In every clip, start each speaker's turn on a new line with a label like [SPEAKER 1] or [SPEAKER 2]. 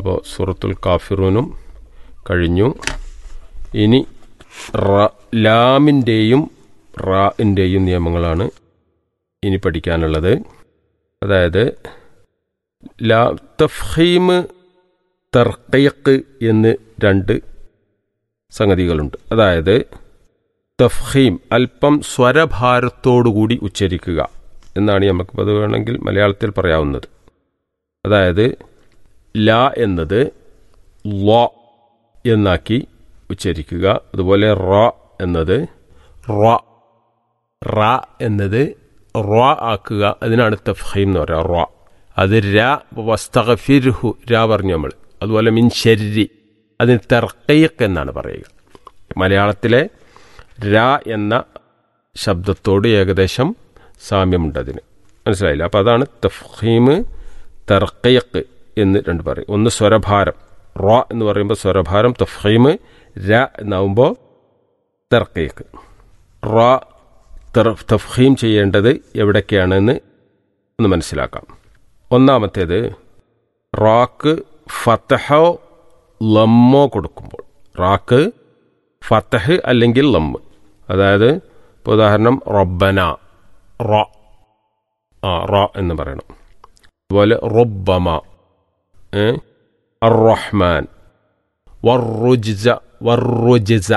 [SPEAKER 1] അപ്പോൾ സൂറത്തുൽ കാഫിറൂനും കഴിഞ്ഞു ഇനി റ ലാമിൻ്റെയും റാഇൻ്റെയും നിയമങ്ങളാണ് ഇനി പഠിക്കാനുള്ളത് അതായത് ലാ തഫ്ഹീം തർക്കയക്ക് എന്ന് രണ്ട് സംഗതികളുണ്ട് അതായത് തഫ്ഹീം അല്പം സ്വരഭാരത്തോടുകൂടി ഉച്ചരിക്കുക എന്നാണ് നമുക്ക് അത് വേണമെങ്കിൽ മലയാളത്തിൽ പറയാവുന്നത് അതായത് ല എന്നത് ല എന്നാക്കി ഉച്ചരിക്കുക അതുപോലെ റ എന്നത് റ റ എന്നത് റ ആക്കുക അതിനാണ് തഫ്ഹീം എന്ന് പറയുക റ അത് ര വസ്തഗഫിർഹു ര പറഞ്ഞു നമ്മൾ അതുപോലെ മിൻ ശരി അതിന് തെർക്കയ്ക്ക് എന്നാണ് പറയുക മലയാളത്തിലെ ര എന്ന ശബ്ദത്തോട് ഏകദേശം സാമ്യമുണ്ട് അതിന് മനസ്സിലായില്ല അപ്പോൾ അതാണ് തഫ്ഹീം തെർക്കയ്ക്ക് എന്ന് രണ്ട് പറയും ഒന്ന് സ്വരഭാരം റ എന്ന് പറയുമ്പോൾ സ്വരഭാരം തഫ്ഹീം ര എന്നാവുമ്പോൾ തെർക്കയ്ക്ക് റ തഫ്ഹീം ചെയ്യേണ്ടത് എവിടൊക്കെയാണെന്ന് ഒന്ന് മനസ്സിലാക്കാം ഒന്നാമത്തേത് റാക്ക് ഫത്തഹോ ലമ്മോ കൊടുക്കുമ്പോൾ റാക്ക് ഫത്തഹ് അല്ലെങ്കിൽ ലമ്മ് അതായത് ഇപ്പോൾ ഉദാഹരണം റബ്ബന റ ആ റ എന്ന് പറയണം അതുപോലെ റൊബ്ബമ അറഹ്മാൻ വർറുജിസ വർറുജിസ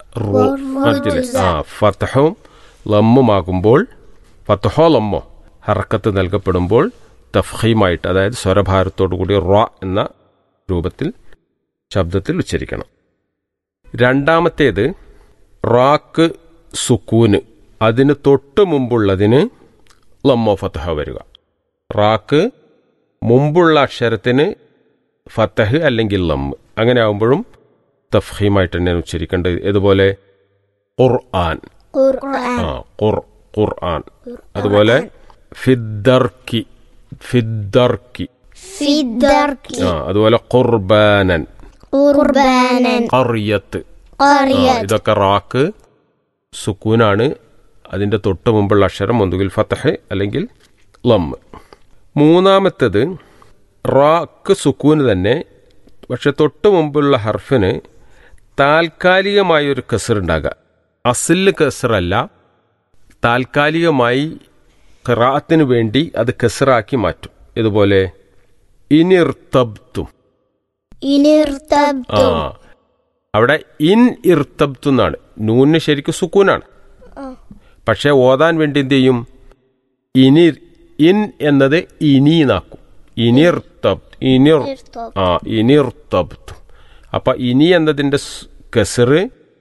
[SPEAKER 1] ആ ഫത്തഹും ലമ്മുമാകുമ്പോൾ ഫത്തഹോ ലമ്മോ ഹറക്കത്ത് നൽകപ്പെടുമ്പോൾ തഫ്ഹീമായിട്ട് അതായത് സ്വരഭാരത്തോടു കൂടി റ എന്ന രൂപത്തിൽ ശബ്ദത്തിൽ ഉച്ചരിക്കണം രണ്ടാമത്തേത് റാക്ക് സുക്കൂന് അതിന് തൊട്ട് മുമ്പുള്ളതിന് ലമ്മോ ഫത്തഹ വരിക റാക്ക് മുമ്പുള്ള അക്ഷരത്തിന് ഫത്തഹ് അല്ലെങ്കിൽ ലമ്മ് അങ്ങനെ ആകുമ്പോഴും തഫ്ഹീമായിട്ട് തന്നെയാണ് ഉച്ചരിക്കേണ്ടത് ഇതുപോലെ ഖുർആൻ ആ ഖുർ ഖുർആൻ അതുപോലെ ഫിദ്ദർക്കി ഫിദ്ദർക്കി
[SPEAKER 2] ഫിദ്ദർക്കി
[SPEAKER 1] ആ അതുപോലെ ഖുർബാനൻ
[SPEAKER 2] ഖുർബാനൻ
[SPEAKER 1] ഖറിയത്ത് ആ,
[SPEAKER 2] ഖറിയത്ത്
[SPEAKER 1] ഇതൊക്കെ റാക്ക് സുക്കൂനാണ് അതിൻ്റെ തൊട്ട് മുമ്പുള്ള അക്ഷരം ഒന്നുകിൽ ഫത്തഹ് അല്ലെങ്കിൽ ലമ്മ് മൂന്നാമത്തേത് റാക്ക് സുക്കൂന് തന്നെ പക്ഷെ തൊട്ട് മുമ്പുള്ള ഹർഫിന് താൽക്കാലികമായ ഒരു കസർ ഉണ്ടാകുക അസില് കസറല്ല താൽക്കാലികമായി ഖറാത്തിന് വേണ്ടി അത് കസറാക്കി മാറ്റും ഇതുപോലെ ഇനിർത്തബ്തും ആ
[SPEAKER 2] ഇനിർത്തബ്തു
[SPEAKER 1] അവിടെ ഇൻ ഇർത്തബ്തു എന്നാണ് നൂന് ശരിക്കും സുക്കൂനാണ് പക്ഷെ ഓതാൻ വേണ്ടി എന്ത് ചെയ്യും ഇനി ഇൻ എന്നത് ഇനി നാക്കും ഇനിർത്തബ് ഇനിർ ആ ഇനിർത്തബ്തു അപ്പൊ ഇനി എന്നതിന്റെ സ് കസറ്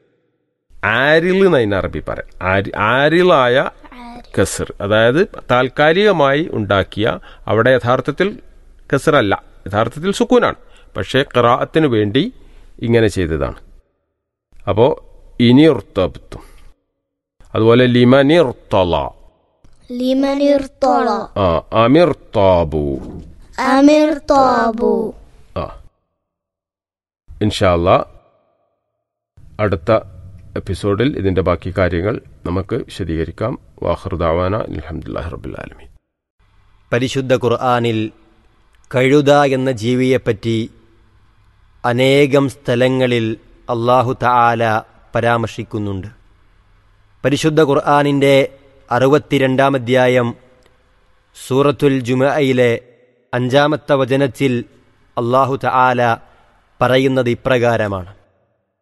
[SPEAKER 1] ആരിൽ എന്ന് അതിന് അറബി പറയാം ആരി- ആരിലായ കസർ അതായത് താൽക്കാലികമായി ഉണ്ടാക്കിയ അവിടെ യഥാർത്ഥത്തിൽ കസറല്ല യഥാർത്ഥത്തിൽ സുക്കൂനാണ് പക്ഷേ ഖറാഅത്തിന് വേണ്ടി ഇങ്ങനെ ചെയ്തതാണ് അപ്പോൾ ഇനിർത്തബ്തു അതുപോലെ ലിമനിർത്തല
[SPEAKER 2] ലിമനിർത്തോള
[SPEAKER 1] ആ അമിർ താബു
[SPEAKER 2] അമിർത്തോബു
[SPEAKER 1] ആ ഇൻഷാല്ല അടുത്ത എപ്പിസോഡിൽ ഇതിൻ്റെ ബാക്കി കാര്യങ്ങൾ നമുക്ക് വിശദീകരിക്കാം വാഹൃദാവാന അലഹമുല്ലാ റബുലാലമീൻ
[SPEAKER 3] പരിശുദ്ധ ഖുർആാനിൽ കഴുത എന്ന ജീവിയെപ്പറ്റി അനേകം സ്ഥലങ്ങളിൽ അള്ളാഹു തആല പരാമർശിക്കുന്നുണ്ട് പരിശുദ്ധ ഖുർആാനിൻ്റെ അറുപത്തിരണ്ടാം അധ്യായം സൂറത്തുൽ ജുമയിലെ അഞ്ചാമത്തെ വചനത്തിൽ അള്ളാഹു തആല പറയുന്നത് ഇപ്രകാരമാണ്